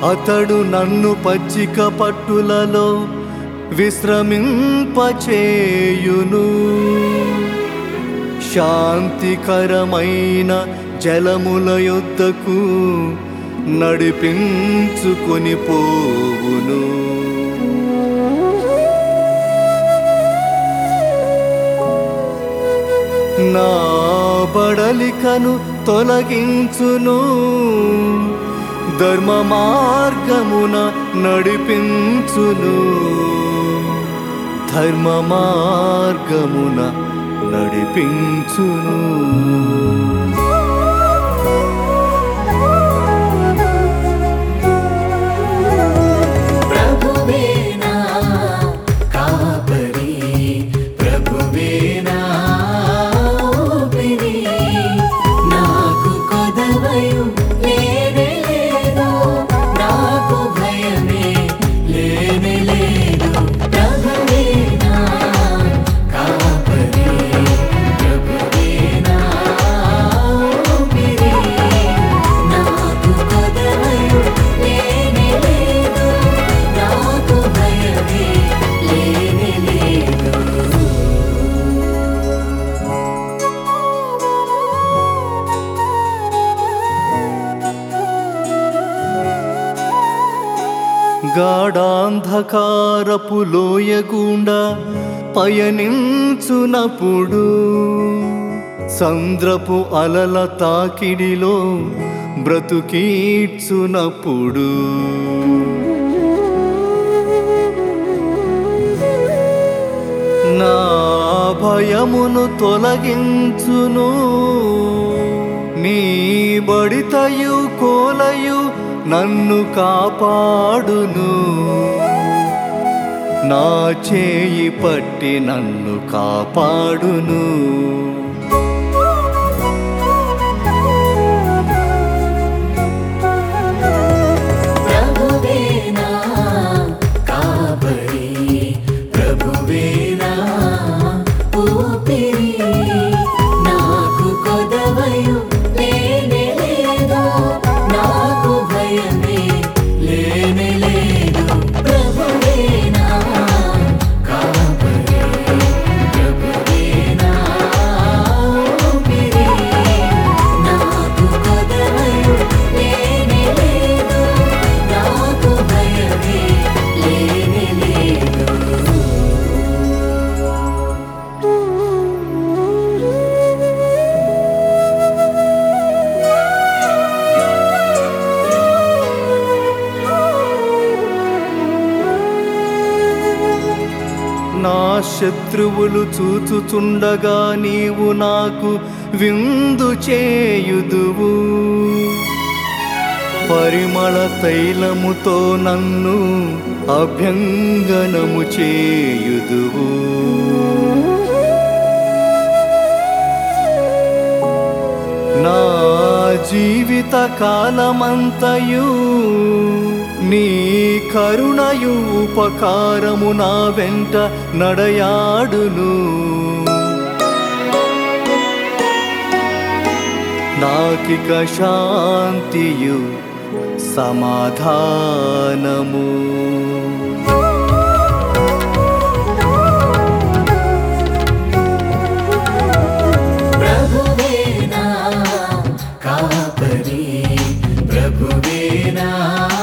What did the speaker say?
అతడు నన్ను పచ్చిక పట్టులలో విశ్రమింపచేయును శాంతికరమైన జలముల యొద్దకు నడిపించుకొని పోవును నా బడలికను తొలగించును ధర్మ మార్గమున నడిపించును ధర్మ మార్గమున నడిపించును ప్రభువేనా కాపరి ప్రభువేనా ఊపిరి నాకు కొదవయు లేనే లేదు నాకు భయమే లేనే లేదు ప్రభువేనా కాపరి ప్రభువేనా ఊపిరి నాకు కొదవయు లేనే లేదు నాకు భయమే లేనే లేదు గాఢాంధకారపు లోయగుండా పయనించునప్పుడు సంద్రపు అలల తాకిడిలో బ్రతుకీడ్చునప్పుడు నా భయమును తొలగించును నీ బడితయు కోలయు నన్ను కాపాడును నా చేయి పట్టి నన్ను కాపాడును ప్రభువేనా కాపరి ప్రభువేనా ఊపిరి నాకు కొదవయు లేనే లేదు నాకు భయమే లేనే లేదు ప్రభువేనా కాపరి ప్రభువేనా ఊపిరి నాకు కొదవయు లేనే లేదు నాకు భయమే లేనే లేదు నా శత్రువులు చూచుచుండగా నీవు నాకు విందు చేయుదువు పరిమళ తైలముతో నన్ను అభ్యంగనము చేయుదువు నా జీవిత కాలమంతయు నీ కరుణయు ఉపకారము నా వెంట నడయాడును నాకిక శాంతియు సమాధానము ప్రభువేనా కాపరి ప్రభువేనా